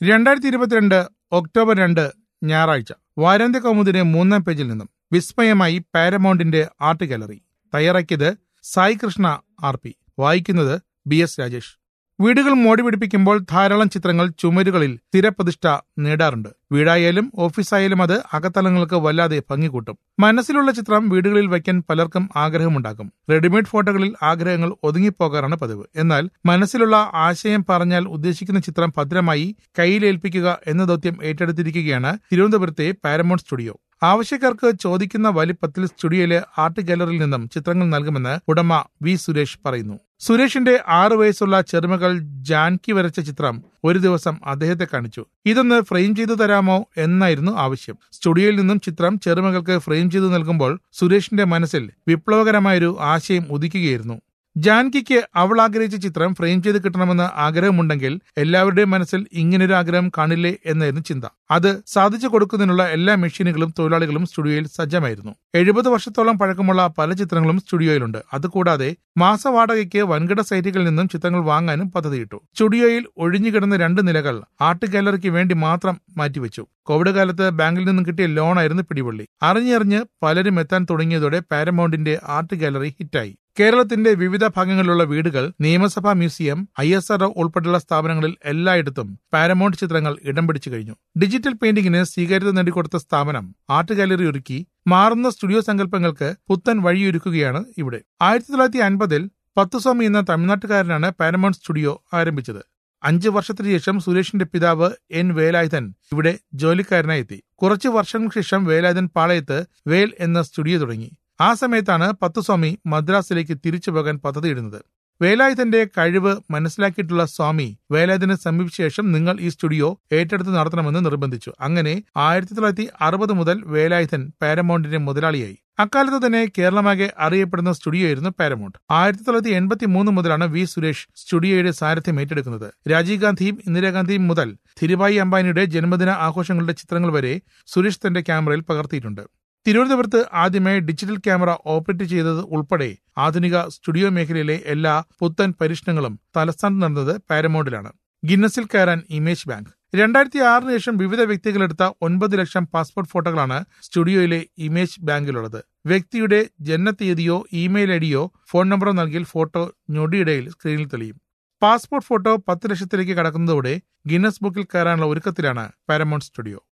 രണ്ടായിരത്തി ഇരുപത്തിരണ്ട് ഒക്ടോബർ രണ്ട് ഞായറാഴ്ച വാരാന്ത്യ കൗമുദിന്റെ മൂന്നാം പേജിൽ നിന്നും വിസ്മയമായി പാരമൗണ്ടിന്റെ ആർട്ട് ഗാലറി തയ്യാറാക്കിയത് സായി കൃഷ്ണ ആർ പി വായിക്കുന്നത് ബി എസ് രാജേഷ് വീടുകൾ മോടി പിടിപ്പിക്കുമ്പോൾ ധാരാളം ചിത്രങ്ങൾ ചുമരുകളിൽ സ്ഥിരപ്രതിഷ്ഠ നേടാറുണ്ട് വീടായാലും ഓഫീസായാലും അത് അകത്തളങ്ങൾക്ക് വല്ലാതെ ഭംഗി കൂട്ടും മനസ്സിലുള്ള ചിത്രം വീടുകളിൽ വയ്ക്കാൻ പലർക്കും ആഗ്രഹമുണ്ടാകും റെഡിമെയ്ഡ് ഫോട്ടോകളിൽ ആഗ്രഹങ്ങൾ ഒതുങ്ങിപ്പോകാറാണ് പതിവ് എന്നാൽ മനസ്സിലുള്ള ആശയം പറഞ്ഞാൽ ഉദ്ദേശിക്കുന്ന ചിത്രം ഭദ്രമായി കയ്യിലേൽപ്പിക്കുക എന്ന ദൗത്യം ഏറ്റെടുത്തിരിക്കുകയാണ് തിരുവനന്തപുരത്തെ പാരമൗണ്ട് സ്റ്റുഡിയോ ആവശ്യക്കാർക്ക് ചോദിക്കുന്ന വലിപ്പത്തിൽ സ്റ്റുഡിയോയിലെ ആർട്ട് ഗാലറിയിൽ നിന്നും ചിത്രങ്ങൾ നൽകുമെന്ന് ഉടമ വി സുരേഷ് പറയുന്നു സുരേഷിന്റെ ആറു വയസ്സുള്ള ചെറുമകൾ ജാൻകി വരച്ച ചിത്രം ഒരു ദിവസം അദ്ദേഹത്തെ കാണിച്ചു ഇതൊന്ന് ഫ്രെയിം ചെയ്തു തരാമോ എന്നായിരുന്നു ആവശ്യം സ്റ്റുഡിയോയിൽ നിന്നും ചിത്രം ചെറുമകൾക്ക് ഫ്രെയിം ചെയ്തു നൽകുമ്പോൾ സുരേഷിന്റെ മനസ്സിൽ വിപ്ലവകരമായൊരു ആശയം ഉദിക്കുകയായിരുന്നു ജാൻകിക്ക് അവൾ ആഗ്രഹിച്ച ചിത്രം ഫ്രെയിം ചെയ്ത് കിട്ടണമെന്ന് ആഗ്രഹമുണ്ടെങ്കിൽ എല്ലാവരുടെയും മനസ്സിൽ ഇങ്ങനൊരു ആഗ്രഹം കാണില്ലേ എന്നായിരുന്നു ചിന്ത അത് സാധിച്ചു കൊടുക്കുന്നതിനുള്ള എല്ലാ മെഷീനുകളും തൊഴിലാളികളും സ്റ്റുഡിയോയിൽ സജ്ജമായിരുന്നു എഴുപത് വർഷത്തോളം പഴക്കമുള്ള പല ചിത്രങ്ങളും സ്റ്റുഡിയോയിലുണ്ട് അതുകൂടാതെ മാസവാടകയ്ക്ക് വൻകിട സൈറ്റുകളിൽ നിന്നും ചിത്രങ്ങൾ വാങ്ങാനും പദ്ധതിയിട്ടു സ്റ്റുഡിയോയിൽ ഒഴിഞ്ഞുകിടന്ന രണ്ട് നിലകൾ ആർട്ട് ഗാലറിക്ക് വേണ്ടി മാത്രം മാറ്റിവെച്ചു കോവിഡ് കാലത്ത് ബാങ്കിൽ നിന്നും കിട്ടിയ ലോണായിരുന്നു പിടിവള്ളി അറിഞ്ഞറിഞ്ഞ് പലരും എത്താൻ തുടങ്ങിയതോടെ പാരമൗണ്ടിന്റെ ആർട്ട് ഗാലറി ഹിറ്റായി കേരളത്തിന്റെ വിവിധ ഭാഗങ്ങളിലുള്ള വീടുകൾ നിയമസഭാ മ്യൂസിയം ഐ എസ് ആർ ഉൾപ്പെടെയുള്ള സ്ഥാപനങ്ങളിൽ എല്ലായിടത്തും പാരമൗണ്ട് ചിത്രങ്ങൾ ഇടം പിടിച്ചു കഴിഞ്ഞു ഡിജിറ്റൽ പെയിന്റിംഗിന് സ്വീകാര്യത നേടിക്കൊടുത്ത സ്ഥാപനം ആർട്ട് ഗാലറി ഒരുക്കി മാറുന്ന സ്റ്റുഡിയോ സങ്കല്പങ്ങൾക്ക് പുത്തൻ വഴിയൊരുക്കുകയാണ് ഇവിടെ ആയിരത്തി തൊള്ളായിരത്തി അൻപതിൽ പത്തുസ്വാമി എന്ന തമിഴ്നാട്ടുകാരനാണ് പാരമൗണ്ട് സ്റ്റുഡിയോ ആരംഭിച്ചത് അഞ്ച് വർഷത്തിന് ശേഷം സുരേഷിന്റെ പിതാവ് എൻ വേലായുധൻ ഇവിടെ ജോലിക്കാരനായി എത്തി കുറച്ചു വർഷങ്ങൾക്ക് ശേഷം വേലായുധൻ പാളയത്ത് വേൽ എന്ന സ്റ്റുഡിയോ തുടങ്ങി ആ സമയത്താണ് പത്തുസ്വാമി മദ്രാസിലേക്ക് തിരിച്ചു പോകാൻ പദ്ധതിയിടുന്നത് വേലായുധന്റെ കഴിവ് മനസ്സിലാക്കിയിട്ടുള്ള സ്വാമി വേലായുധനെ സമീപിച്ച ശേഷം നിങ്ങൾ ഈ സ്റ്റുഡിയോ ഏറ്റെടുത്ത് നടത്തണമെന്ന് നിർബന്ധിച്ചു അങ്ങനെ ആയിരത്തി തൊള്ളായിരത്തി അറുപത് മുതൽ വേലായുധൻ പാരമൗണ്ടിന്റെ മുതലാളിയായി അക്കാലത്ത് തന്നെ കേരളമാകെ അറിയപ്പെടുന്ന സ്റ്റുഡിയോ ആയിരുന്നു പാരമൗണ്ട് ആയിരത്തി തൊള്ളായിരത്തി എൺപത്തി മൂന്ന് മുതലാണ് വി സുരേഷ് സ്റ്റുഡിയോയുടെ സാരഥ്യം ഏറ്റെടുക്കുന്നത് രാജീവ് ഗാന്ധിയും ഇന്ദിരാഗാന്ധിയും മുതൽ ധിരുഭായി അംബാനിയുടെ ജന്മദിന ആഘോഷങ്ങളുടെ ചിത്രങ്ങൾ വരെ സുരേഷ് തന്റെ ക്യാമറയിൽ പകർത്തിയിട്ടുണ്ട് തിരുവനന്തപുരത്ത് ആദ്യമായി ഡിജിറ്റൽ ക്യാമറ ഓപ്പറേറ്റ് ചെയ്തത് ഉൾപ്പെടെ ആധുനിക സ്റ്റുഡിയോ മേഖലയിലെ എല്ലാ പുത്തൻ പരീക്ഷണങ്ങളും തലസ്ഥാനത്ത് നടന്നത് പാരമൗണ്ടിലാണ് ഗിന്നസിൽ കയറാൻ ഇമേജ് ബാങ്ക് രണ്ടായിരത്തി ആറിന് ശേഷം വിവിധ വ്യക്തികളെടുത്ത ഒൻപത് ലക്ഷം പാസ്പോർട്ട് ഫോട്ടോകളാണ് സ്റ്റുഡിയോയിലെ ഇമേജ് ബാങ്കിലുള്ളത് വ്യക്തിയുടെ ജനനത്തീയതിയോ ഇമെയിൽ ഐഡിയോ ഫോൺ നമ്പറോ നൽകിയാൽ ഫോട്ടോ ഞൊടിയിടയിൽ സ്ക്രീനിൽ തെളിയും പാസ്പോർട്ട് ഫോട്ടോ പത്ത് ലക്ഷത്തിലേക്ക് കടക്കുന്നതോടെ ഗിന്നസ് ബുക്കിൽ കയറാനുള്ള ഒരുക്കത്തിലാണ് പാരമൗണ്ട് സ്റ്റുഡിയോ